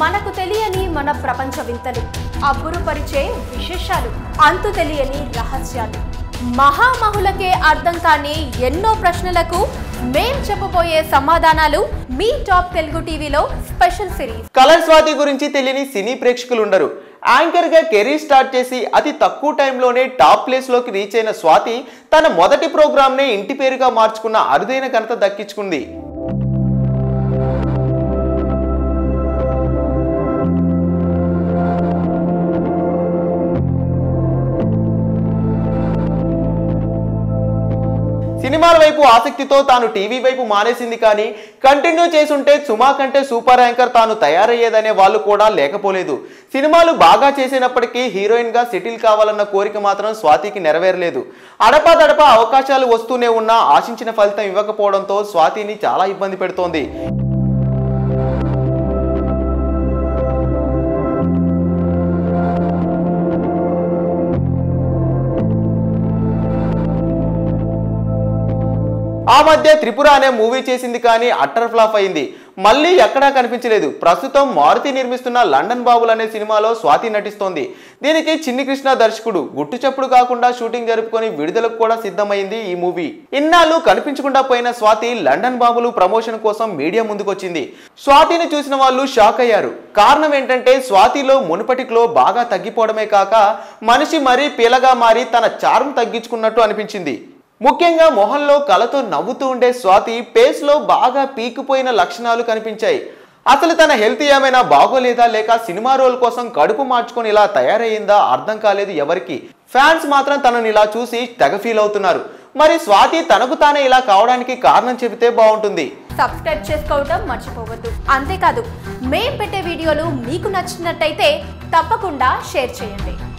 మనకు తెలియని మన ప్రపంచ వింతలు అబ్బురుపరిచే విశేషాలు అంతు తెలియని రహస్యాలు మహామహులకే అర్థం కాని ఎన్నో ప్రశ్నలకు మేం చెప్పబోయే సమాధానాలు మీ టాప్ తెలుగు టీవీలో స్పెషల్ సిరీస్ కలర్ స్వాతి గురించి తెలియని సినీ ప్రేక్షకులు ఉండరు యాంకర్ గా కెరీర్ స్టార్ట్ చేసి అతి తక్కువ టైంలోనే టాప్ ప్లేస్ లోకి రీచ్ అయిన స్వాతి తన మొదటి ప్రోగ్రామ్ నే ఇంటి పేరుగా మార్చుకున్న అరుదైన ఘనత దక్కించుకుంది సినిమాల వైపు ఆసక్తితో తాను టీవీ వైపు మానేసింది కానీ కంటిన్యూ చేసుంటే సుమా కంటే సూపర్ యాంకర్ తాను తయారయ్యేదనే వాళ్ళు కూడా లేకపోలేదు సినిమాలు బాగా చేసినప్పటికీ హీరోయిన్ గా సెటిల్ కావాలన్న కోరిక మాత్రం స్వాతికి నెరవేరలేదు అడపాదడపా అవకాశాలు వస్తూనే ఉన్నా ఆశించిన ఫలితం ఇవ్వకపోవడంతో స్వాతిని చాలా ఇబ్బంది పెడుతోంది ఆ మధ్య త్రిపుర అనే మూవీ చేసింది కానీ అట్టర్ ఫ్లాప్ అయింది మళ్ళీ ఎక్కడా కనిపించలేదు ప్రస్తుతం మారుతి నిర్మిస్తున్న లండన్ బాబులు అనే సినిమాలో స్వాతి నటిస్తోంది దీనికి చిన్ని కృష్ణ దర్శకుడు గుట్టు చప్పుడు కాకుండా షూటింగ్ జరుపుకొని విడుదలకు కూడా సిద్ధమైంది ఈ మూవీ ఇన్నాళ్ళు కనిపించకుండా పోయిన స్వాతి లండన్ బాబులు ప్రమోషన్ కోసం మీడియా ముందుకొచ్చింది స్వాతిని చూసిన వాళ్ళు షాక్ అయ్యారు కారణం ఏంటంటే స్వాతిలో మునుపటిలో బాగా తగ్గిపోవడమే కాక మనిషి మరీ పీలగా మారి తన చారం తగ్గించుకున్నట్టు అనిపించింది ముఖ్యంగా మొహంలో కలతో నవ్వుతూ ఉండే స్వాతి పేస్లో బాగా పీకిపోయిన లక్షణాలు కనిపించాయి అసలు తన హెల్త్ ఏమైనా బాగోలేదా లేక సినిమా రోల్ కోసం కడుపు మార్చుకొని ఇలా తయారయ్యిందా అర్థం కాలేదు ఎవరికి ఫ్యాన్స్ మాత్రం తనని ఇలా చూసి తెగ ఫీల్ అవుతున్నారు మరి స్వాతి తనకు తానే ఇలా కావడానికి కారణం చెబితే బాగుంటుంది సబ్స్క్రైబ్ చేసుకోవటం మర్చిపోవద్దు అంతేకాదు మేం పెట్టే వీడియోలు మీకు నచ్చినట్టయితే తప్పకుండా షేర్ చేయండి